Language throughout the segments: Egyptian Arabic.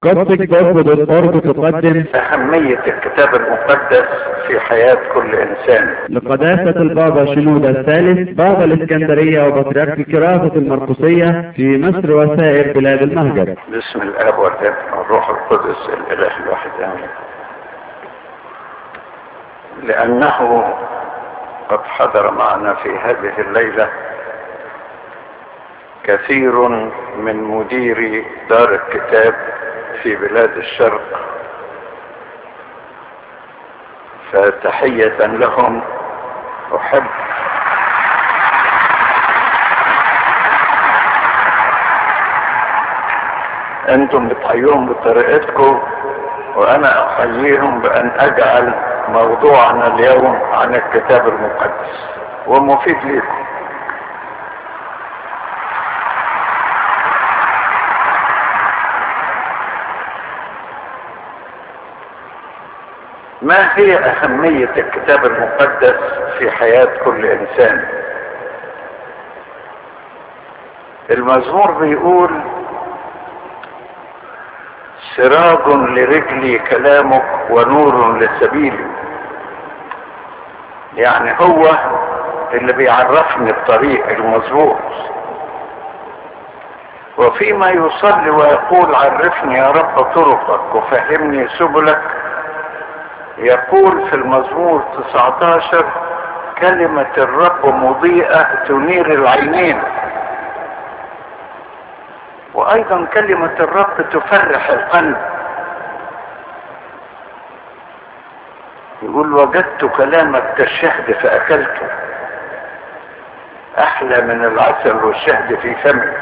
قصدك تقدم أهمية الكتاب المقدس في حياة كل إنسان لقداسة البابا شنودة الثالث بابا الإسكندرية وبطريرك كرافة المرقسية في مصر وسائر بلاد المهجر باسم الآب والابن والروح القدس الإله الواحد آمين لأنه قد حضر معنا في هذه الليلة كثير من مديري دار الكتاب في بلاد الشرق فتحية لهم أحب أنتم بتحيوهم بطريقتكم وأنا أحييهم بأن أجعل موضوعنا اليوم عن الكتاب المقدس ومفيد لكم ما هي أهمية الكتاب المقدس في حياة كل إنسان المزمور بيقول سراج لرجلي كلامك ونور لسبيلي يعني هو اللي بيعرفني الطريق المظبوط وفيما يصلي ويقول عرفني يا رب طرقك وفهمني سبلك يقول في المزمور 19 كلمة الرب مضيئة تنير العينين وايضا كلمة الرب تفرح القلب يقول وجدت كلامك كالشهد فاكلته احلى من العسل والشهد في فمي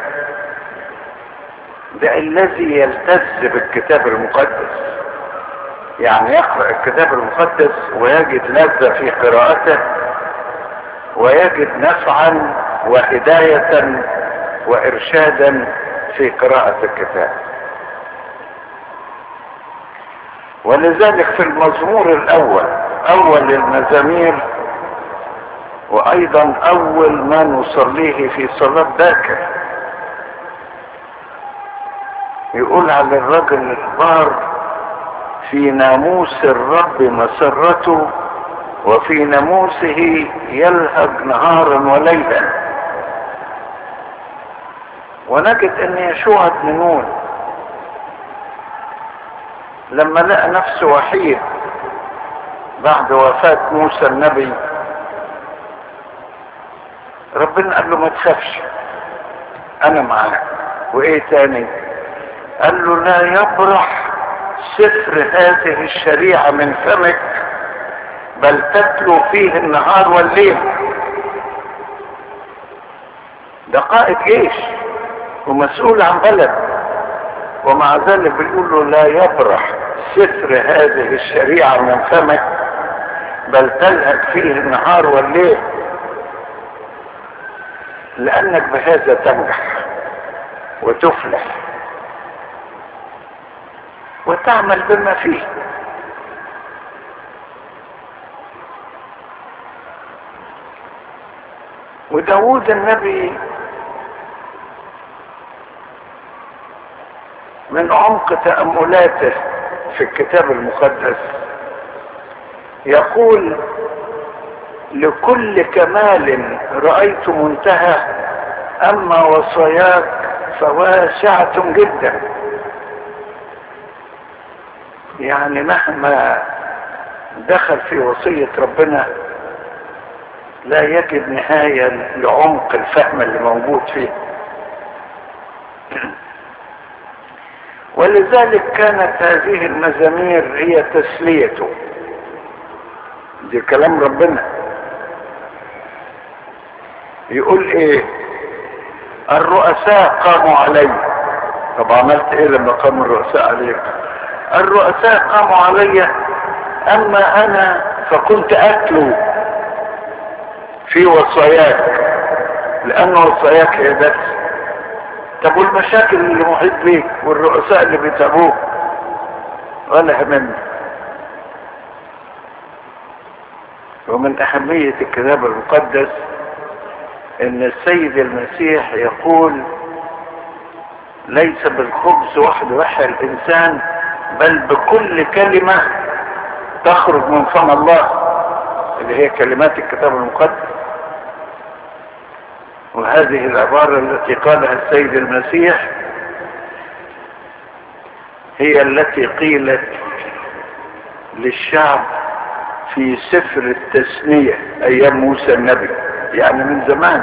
ده الذي يلتز بالكتاب المقدس يعني يقرأ الكتاب المقدس ويجد لذة في قراءته ويجد نفعا وهداية وإرشادا في قراءة الكتاب ولذلك في المزمور الأول أول المزامير وأيضا أول ما نصليه في صلاة باكر يقول على الرجل البار في ناموس الرب مسرته وفي ناموسه يلهج نهارا وليلا ونجد ان يشوع بن نون لما لقى نفسه وحيد بعد وفاة موسى النبي ربنا قال له ما تخافش انا معاك وايه تاني قال له لا يبرح سفر هذه الشريعة من فمك بل تتلو فيه النهار والليل ده قائد جيش ومسؤول عن بلد ومع ذلك بيقول له لا يبرح سفر هذه الشريعة من فمك بل تلهج فيه النهار والليل لأنك بهذا تنجح وتفلح وتعمل بما فيه وداود النبي من عمق تأملاته في الكتاب المقدس يقول لكل كمال رأيت منتهى أما وصاياك فواسعة جدا يعني مهما دخل في وصية ربنا لا يجد نهاية لعمق الفهم اللي موجود فيه ولذلك كانت هذه المزامير هي تسليته دي كلام ربنا يقول ايه الرؤساء قاموا علي طب عملت ايه لما قاموا الرؤساء عليك الرؤساء قاموا علي اما انا فكنت اتلو في وصاياك لان وصاياك هي بس طب والمشاكل اللي محيط بيك والرؤساء اللي بيتابوك ولا همني ومن اهمية الكتاب المقدس ان السيد المسيح يقول ليس بالخبز وحده يحيا الانسان بل بكل كلمة تخرج من فم الله اللي هي كلمات الكتاب المقدس وهذه العبارة التي قالها السيد المسيح هي التي قيلت للشعب في سفر التثنية ايام موسى النبي يعني من زمان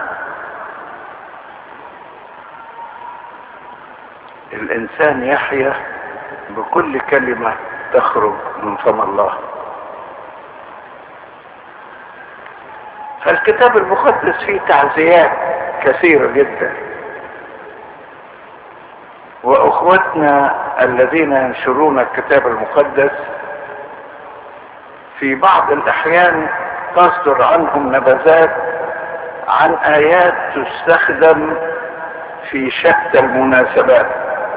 الانسان يحيا بكل كلمة تخرج من فم الله فالكتاب المقدس فيه تعزيات كثيرة جدا واخوتنا الذين ينشرون الكتاب المقدس في بعض الاحيان تصدر عنهم نبذات عن ايات تستخدم في شتى المناسبات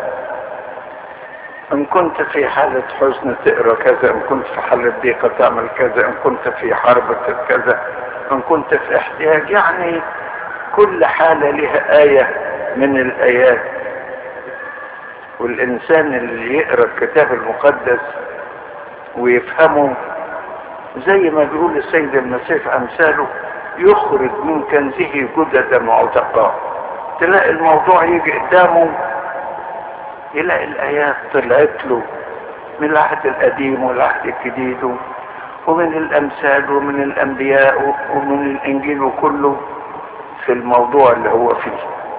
ان كنت في حالة حزن تقرا كذا ان كنت في حالة ضيقة تعمل كذا ان كنت في حرب كذا ان كنت في احتياج يعني كل حالة لها آية من الآيات والإنسان اللي يقرأ الكتاب المقدس ويفهمه زي ما بيقول السيد المسيح أمثاله يخرج من كنزه جددا وعتقاء تلاقي الموضوع يجي قدامه يلاقي الآيات طلعت له من العهد القديم والعهد الجديد ومن الأمثال ومن الأنبياء ومن الإنجيل وكله في الموضوع اللي هو فيه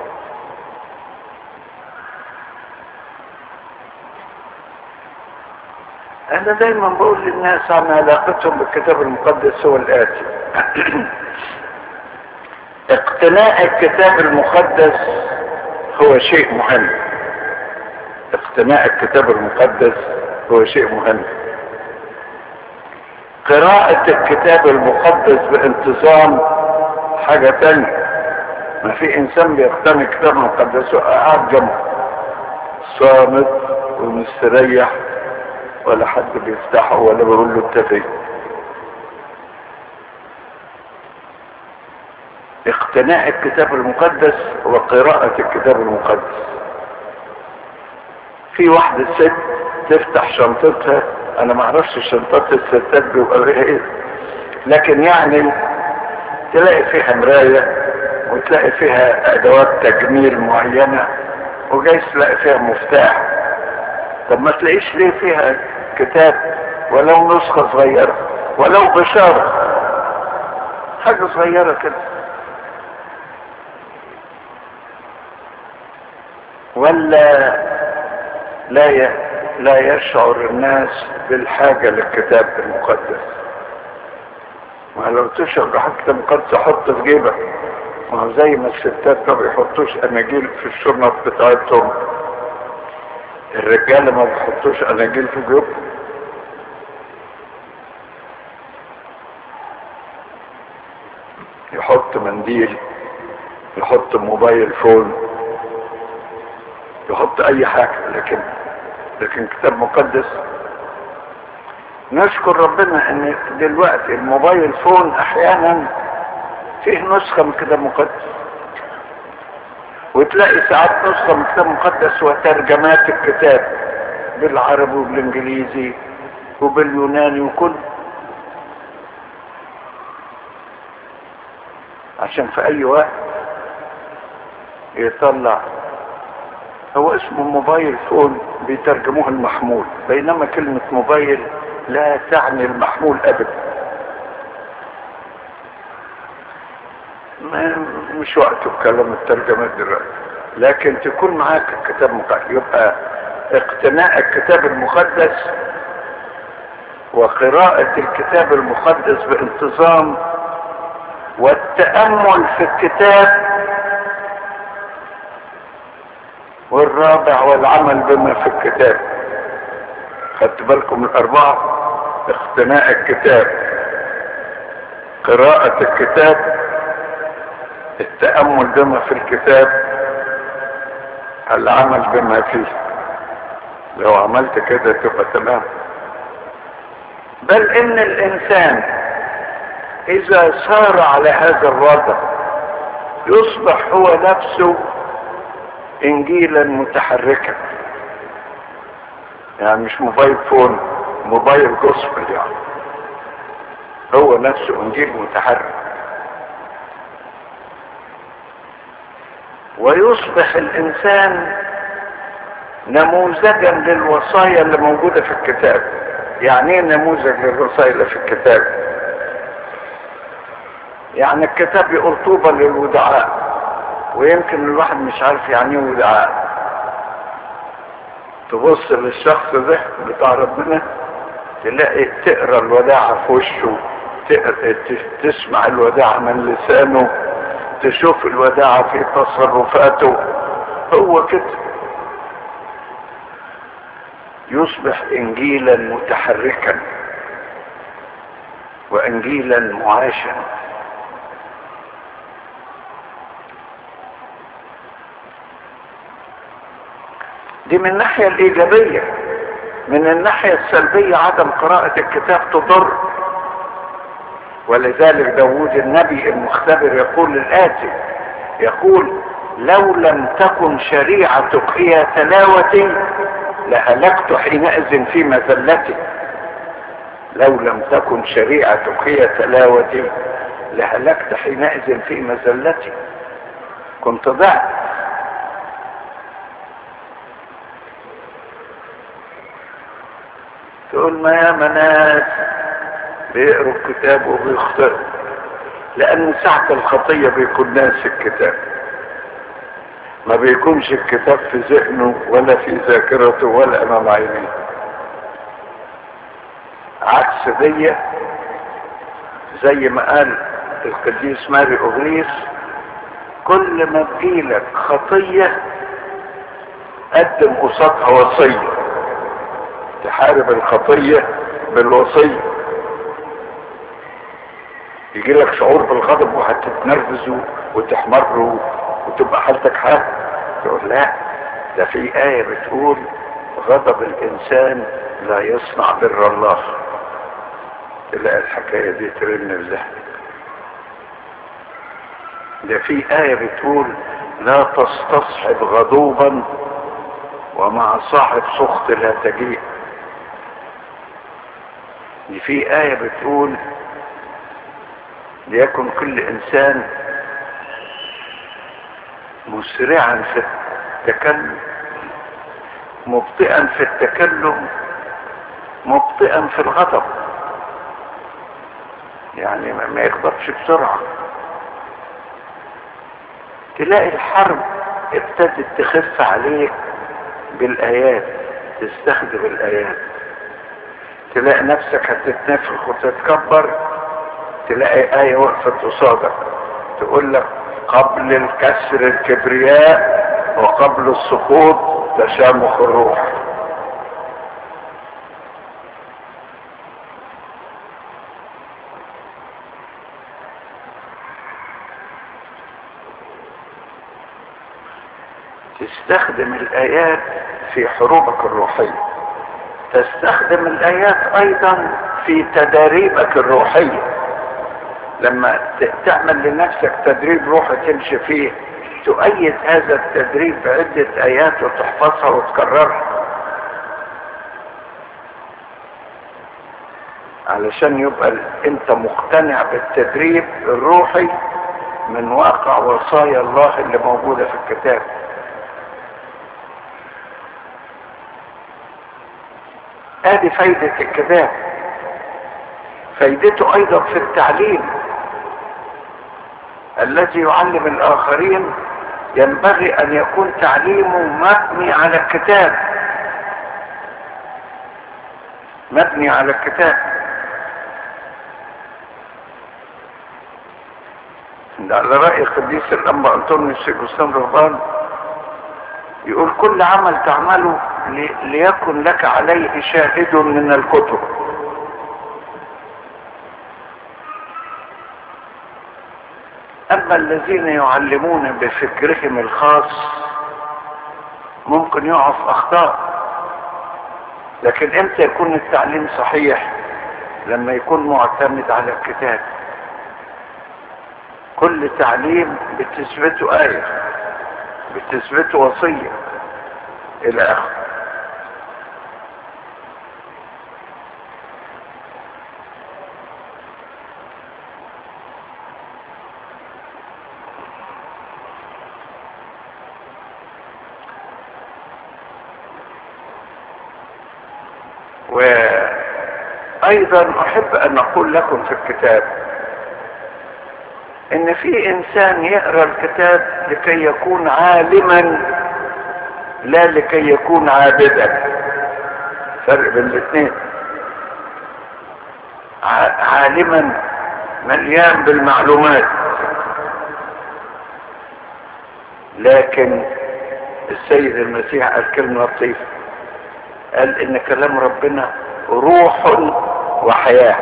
أنا دايما بقول للناس عن علاقتهم بالكتاب المقدس هو الآتي اقتناء الكتاب المقدس هو شيء مهم اقتناء الكتاب المقدس هو شيء مهم قراءة الكتاب المقدس بانتظام حاجة تانية ما في انسان بيقتني الكتاب المقدس وقاعد جنبه صامت ومستريح ولا حد بيفتحه ولا بيقول له انت فين اقتناء الكتاب المقدس وقراءة الكتاب المقدس في واحدة ست تفتح شنطتها انا ما اعرفش شنطات الستات بيبقى فيها ايه لكن يعني تلاقي فيها مراية وتلاقي فيها ادوات تجميل معينة وجايز تلاقي فيها مفتاح طب ما تلاقيش ليه فيها كتاب ولو نسخة صغيرة ولو بشارة حاجة صغيرة كده ولا لا ي... لا يشعر الناس بالحاجة للكتاب المقدس ما لو تشعر بحاجة الكتاب المقدس حط في جيبك ما هو زي ما الستات ما بيحطوش اناجيل في الشنط بتاعتهم الرجالة ما بيحطوش اناجيل في جيوبهم يحط منديل يحط موبايل فون يحط اي حاجة لكن لكن كتاب مقدس نشكر ربنا ان دلوقتي الموبايل فون احيانا فيه نسخة من كتاب مقدس وتلاقي ساعات نسخة من كتاب مقدس وترجمات الكتاب بالعربي وبالانجليزي وباليوناني وكل عشان في اي وقت يطلع هو اسمه موبايل فون بيترجموه المحمول بينما كلمة موبايل لا تعني المحمول ابدا مش وقته بكلام الترجمات دلوقتي لكن تكون معاك الكتاب مقدس يبقى اقتناء الكتاب المقدس وقراءة الكتاب المقدس بانتظام والتأمل في الكتاب والرابع والعمل بما في الكتاب خدت بالكم الأربعة اقتناء الكتاب قراءة الكتاب التأمل بما في الكتاب العمل بما فيه لو عملت كده تبقى تمام بل ان الانسان اذا سار على هذا الوضع يصبح هو نفسه انجيلا متحركا يعني مش موبايل فون موبايل جوسبل يعني هو نفسه انجيل متحرك ويصبح الانسان نموذجا للوصايا اللي موجودة في الكتاب يعني ايه نموذج للوصايا اللي في الكتاب يعني الكتاب يقول طوبى للودعاء ويمكن الواحد مش عارف يعني ايه ودعاء تبص للشخص ده بتاع ربنا تلاقي تقرا الوداعة في وشه تسمع الوداعة من لسانه تشوف الوداعة في تصرفاته هو كده يصبح انجيلا متحركا وانجيلا معاشا دي من الناحية الايجابية من الناحية السلبية عدم قراءة الكتاب تضر ولذلك داود النبي المختبر يقول الآتي يقول لو لم تكن شريعتك هي تلاوتي لهلكت حينئذ في مذلتي لو لم تكن شريعتك هي تلاوتي لهلكت حينئذ في مذلتي كنت ضعت تقول ما يا مناس بيقروا الكتاب وبيخطئوا لان ساعة الخطية بيكون ناس الكتاب ما بيكونش الكتاب في ذهنه ولا في ذاكرته ولا امام عينيه عكس دي زي ما قال القديس ماري اوغريس كل ما تجيلك خطية قدم قصادها وصية تحارب الخطية بالوصية يجي لك شعور بالغضب وهتتنرفز وتحمر وتبقى حالتك حال تقول لا ده في آية بتقول غضب الإنسان لا يصنع بر الله تلاقي الحكاية دي ترن الله ده في آية بتقول لا تستصحب غضوبا ومع صاحب سخط لا تجيء دي في آية بتقول ليكن كل إنسان مسرعا في التكلم مبطئا في التكلم مبطئا في الغضب يعني ما يغضبش بسرعة تلاقي الحرب ابتدت تخف عليك بالآيات تستخدم الآيات تلاقي نفسك هتتنفخ وتتكبر تلاقي آية وقفت قصادك تقول لك قبل الكسر الكبرياء وقبل السقوط تشامخ الروح تستخدم الآيات في حروبك الروحية تستخدم الآيات أيضا في تداريبك الروحية لما تعمل لنفسك تدريب روحي تمشي فيه تؤيد هذا التدريب بعدة آيات وتحفظها وتكررها علشان يبقى انت مقتنع بالتدريب الروحي من واقع وصايا الله اللي موجودة في الكتاب ادي فايدة الكتاب فايدته ايضا في التعليم الذي يعلم الاخرين ينبغي ان يكون تعليمه مبني على الكتاب مبني على الكتاب ده على رأي قديس الأنبا أنطونيوس جوستان رهبان يقول كل عمل تعمله ليكن لك عليه شاهد من الكتب اما الذين يعلمون بفكرهم الخاص ممكن يقعوا في اخطاء لكن امتى يكون التعليم صحيح لما يكون معتمد على الكتاب كل تعليم بتثبته آية بتثبت وصية الى اخره وايضا احب ان اقول لكم في الكتاب ان في انسان يقرا الكتاب لكي يكون عالما لا لكي يكون عابدا فرق بين الاثنين عالما مليان بالمعلومات لكن السيد المسيح قال كلمة لطيفة قال ان كلام ربنا روح وحياة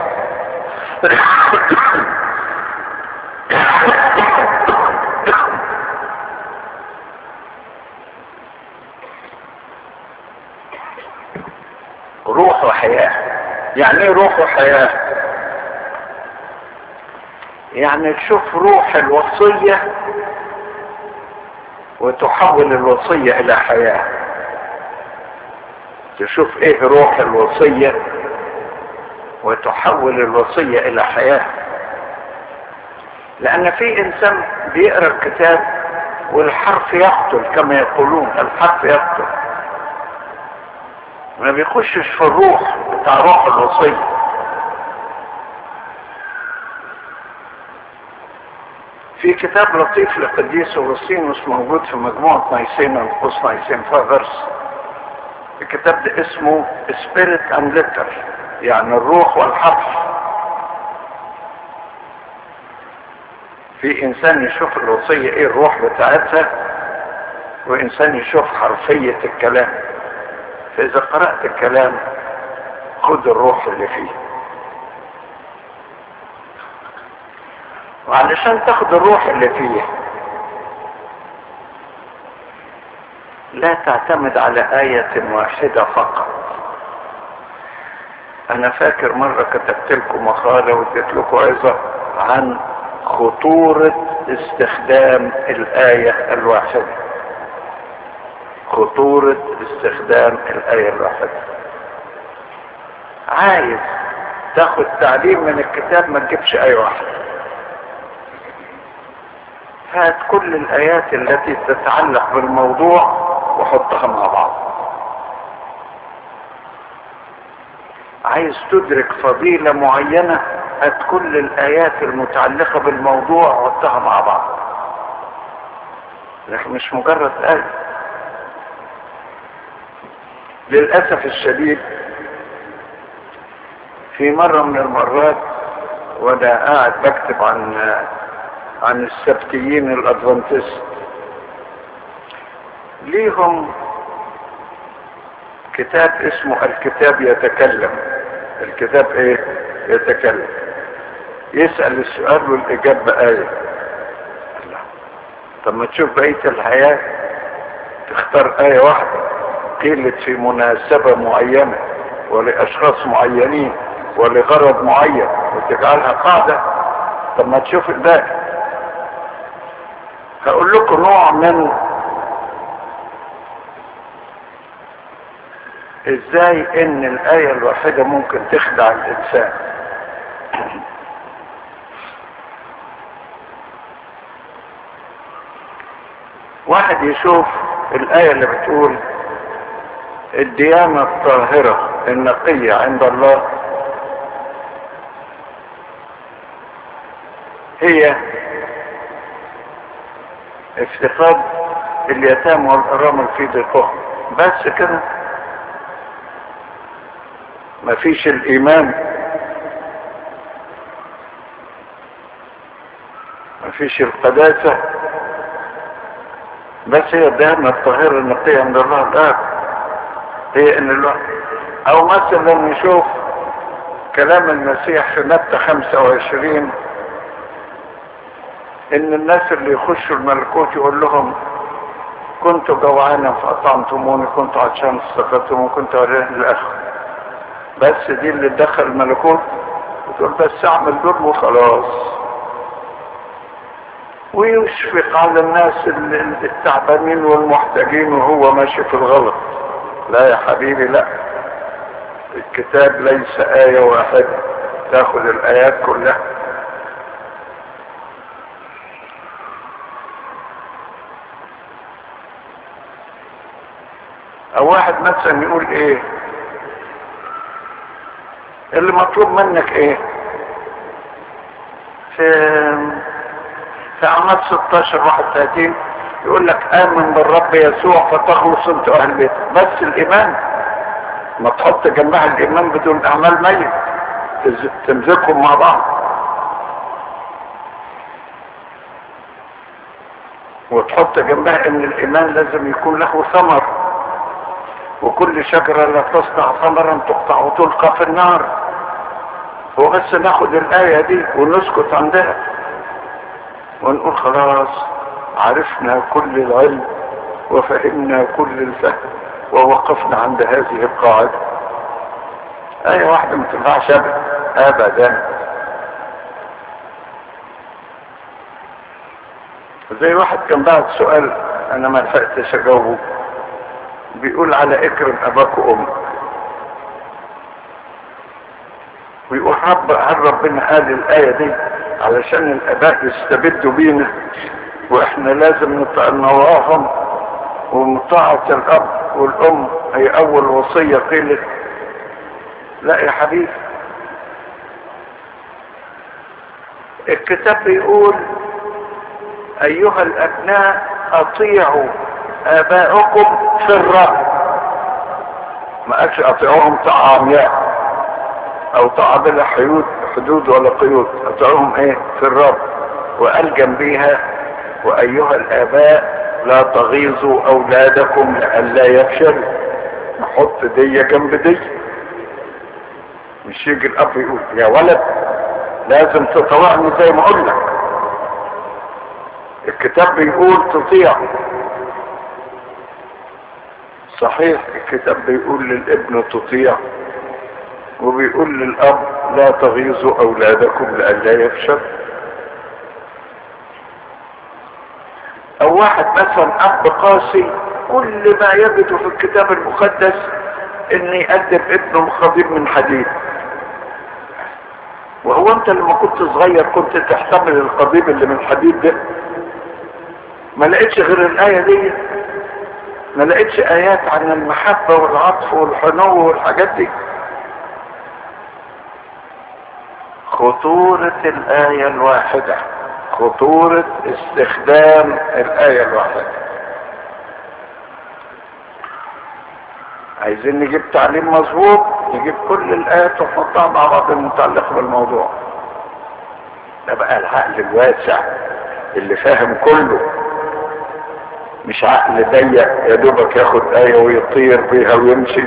روح وحياة يعني ايه روح وحياة يعني تشوف روح الوصية وتحول الوصية الى حياة تشوف ايه روح الوصية وتحول الوصية الى حياة لان في انسان بيقرا الكتاب والحرف يقتل كما يقولون الحرف يقتل ما بيخشش في الروح بتاع روح الوصية في كتاب لطيف لقديس اغسطينوس موجود في مجموعة نايسينا القوس نايسين فاذرز الكتاب ده اسمه سبيريت اند ليتر يعني الروح والحرف في انسان يشوف الوصية ايه الروح بتاعتها وانسان يشوف حرفية الكلام فاذا قرأت الكلام خد الروح اللي فيه وعلشان تاخد الروح اللي فيه لا تعتمد على آية واحدة فقط انا فاكر مرة كتبت لكم مقالة واديت لكم عظة عن خطورة استخدام الآية الواحدة خطورة استخدام الآية الواحدة عايز تاخد تعليم من الكتاب ما تجيبش آية واحدة هات كل الآيات التي تتعلق بالموضوع وحطها مع بعض عايز تدرك فضيلة معينة هات كل الآيات المتعلقة بالموضوع وحطها مع بعض لكن مش مجرد آية للأسف الشديد في مرة من المرات وانا قاعد بكتب عن عن السبتيين الادفانتست ليهم كتاب اسمه الكتاب يتكلم الكتاب ايه يتكلم يسأل السؤال والإجابة آية الله. طب ما تشوف بقية الحياة تختار آية واحدة قيلت في مناسبة معينة ولأشخاص معينين ولغرض معين وتجعلها قاعدة طب ما تشوف الباقي هقول لكم نوع من ازاي ان الآية الواحدة ممكن تخدع الانسان واحد يشوف الآية اللي بتقول الديانة الطاهرة النقية عند الله هي افتقاد اليتامى والارامل في ضيقهم بس كده مفيش الايمان مفيش القداسة بس هي الدهنة الطاهرة النقية عند الله الآب هي ان الله او مثلا نشوف كلام المسيح في متى 25 ان الناس اللي يخشوا الملكوت يقول لهم كنت جوعانا فاطعمتموني كنت عطشان فسقطتموني كنت عريان الاخر بس دي اللي تدخل الملكوت وتقول بس اعمل دول وخلاص ويشفق على الناس التعبانين والمحتاجين وهو ماشي في الغلط لا يا حبيبي لا الكتاب ليس آية واحدة تاخذ الآيات كلها او واحد مثلا يقول ايه اللي مطلوب منك ايه في في اعمال 16 31 يقول لك امن بالرب يسوع فتخلص انت اهل بيتك بس الايمان ما تحط جنبها الايمان بدون اعمال ميت تمزجهم مع بعض وتحط جنبها ان الايمان لازم يكون له ثمر وكل شجرة لا تصنع ثمرا تقطع وتلقى في النار هو بس ناخد الآية دي ونسكت عندها ونقول خلاص عرفنا كل العلم وفهمنا كل الفهم ووقفنا عند هذه القاعدة آية واحدة ما تنفعش أبدا أبدا زي واحد كان بعد سؤال أنا ما لحقتش أجاوبه بيقول على اكرم اباك وامك ويقول رب هل ربنا قال الايه دي علشان الاباء يستبدوا بينا واحنا لازم نطاعهم ومطاعة الاب والام هي اول وصية قيلت لا يا حبيبي الكتاب بيقول ايها الابناء اطيعوا اباؤكم في الرب ما قالش اطيعوهم طاعة عمياء او طاعة بلا حدود حدود ولا قيود اطيعوهم ايه في الرب وقال جنبيها وايها الاباء لا تغيظوا اولادكم لئلا يفشلوا نحط دي جنب دي مش يجي الاب يقول يا ولد لازم تطوعني زي ما اقول لك الكتاب بيقول تطيع صحيح الكتاب بيقول للابن تطيع وبيقول للاب لا تغيظوا اولادكم لئلا يفشل او واحد مثلا اب قاسي كل ما يجده في الكتاب المقدس ان يقدم ابنه خضيب من حديد وهو انت لما كنت صغير كنت تحتمل القضيب اللي من الحديد ده ما لقيتش غير الايه دي ما لقيتش ايات عن المحبة والعطف والحنو والحاجات دي خطورة الآية الواحدة خطورة استخدام الآية الواحدة عايزين نجيب تعليم مظبوط نجيب كل الآيات ونحطها مع بعض المتعلقة بالموضوع ده بقى العقل الواسع اللي فاهم كله مش عقل ضيق يا دوبك ياخد آية ويطير بيها ويمشي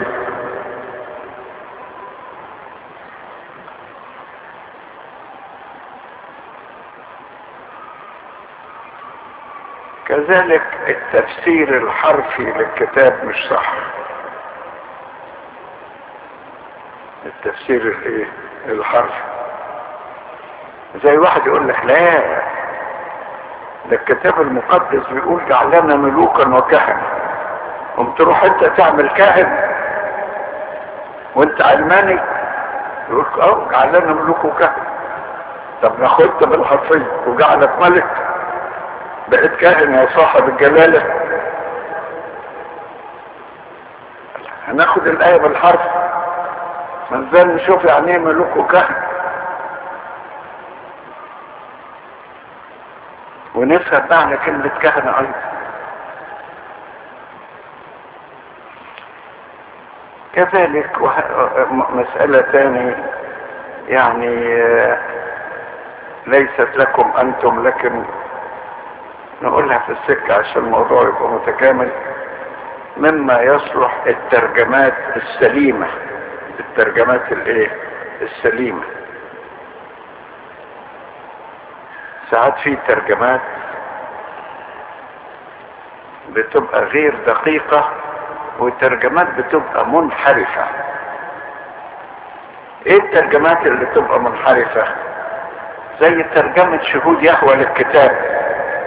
كذلك التفسير الحرفي للكتاب مش صح التفسير الايه الحرفي زي واحد يقول لك لا ده الكتاب المقدس بيقول جعلنا ملوكا وكهنة قمت تروح انت تعمل كاهن وانت علماني يقول اه جعلنا ملوك وكهنة طب ناخدت بالحرفية وجعلك ملك بقيت كاهن يا صاحب الجلالة هناخد الآية بالحرف منزل نشوف يعني ايه ملوك وكهن ونفهم معنى كلمة كهنة أيضا كذلك مسألة تاني يعني ليست لكم أنتم لكن نقولها في السكة عشان الموضوع يبقى متكامل مما يصلح الترجمات السليمة الترجمات الايه السليمة ساعات في ترجمات بتبقى غير دقيقة وترجمات بتبقى منحرفة ايه الترجمات اللي تبقى منحرفة زي ترجمة شهود يهوى للكتاب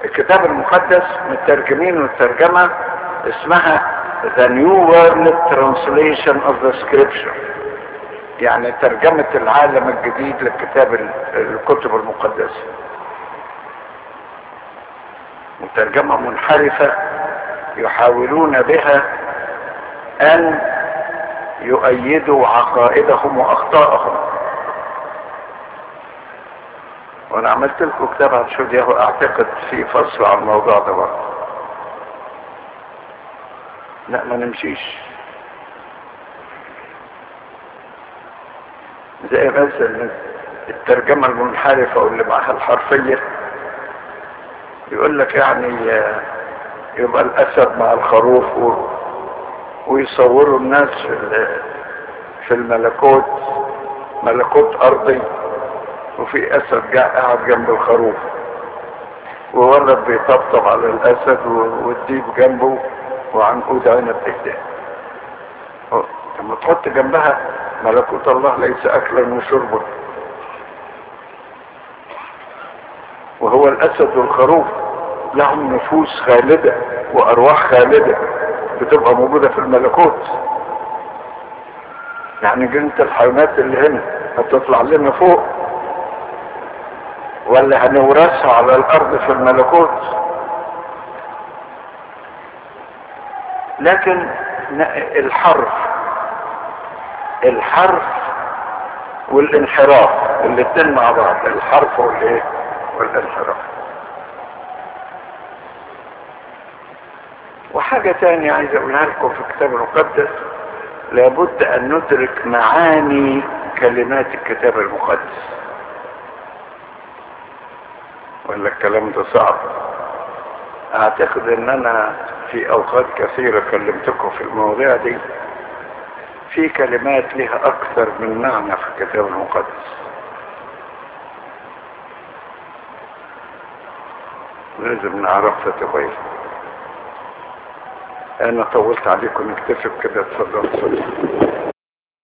الكتاب المقدس مترجمين والترجمة اسمها The New World Translation of the Scripture يعني ترجمة العالم الجديد للكتاب الكتب المقدسة وترجمة منحرفة يحاولون بها ان يؤيدوا عقائدهم واخطائهم وانا عملت لكم كتاب عن شودياه اعتقد في فصل عن الموضوع ده برضه لا ما نمشيش زي مثلا الترجمة المنحرفة واللي معها الحرفية يقول لك يعني يبقى الاسد مع الخروف و... ويصوروا الناس في في الملكوت ملكوت ارضي وفي اسد جاء قاعد جنب الخروف وولد بيطبطب على الاسد والديب جنبه وعنقود عنب ايديه لما تحط جنبها ملكوت الله ليس اكلا وشربا وهو الاسد والخروف لهم نفوس خالدة وارواح خالدة بتبقى موجودة في الملكوت يعني جنة الحيوانات اللي هنا هتطلع لنا فوق ولا هنورثها على الارض في الملكوت لكن الحرف الحرف والانحراف الاتنين مع بعض الحرف والايه والانحراف وحاجة تانية عايز اقولها لكم في الكتاب المقدس لابد ان ندرك معاني كلمات الكتاب المقدس ولا الكلام ده صعب اعتقد ان انا في اوقات كثيرة كلمتكم في المواضيع دي في كلمات لها اكثر من معنى في الكتاب المقدس لازم نعرفها كويس انا طولت عليكم نكتفي بكده اتفضل اتفضل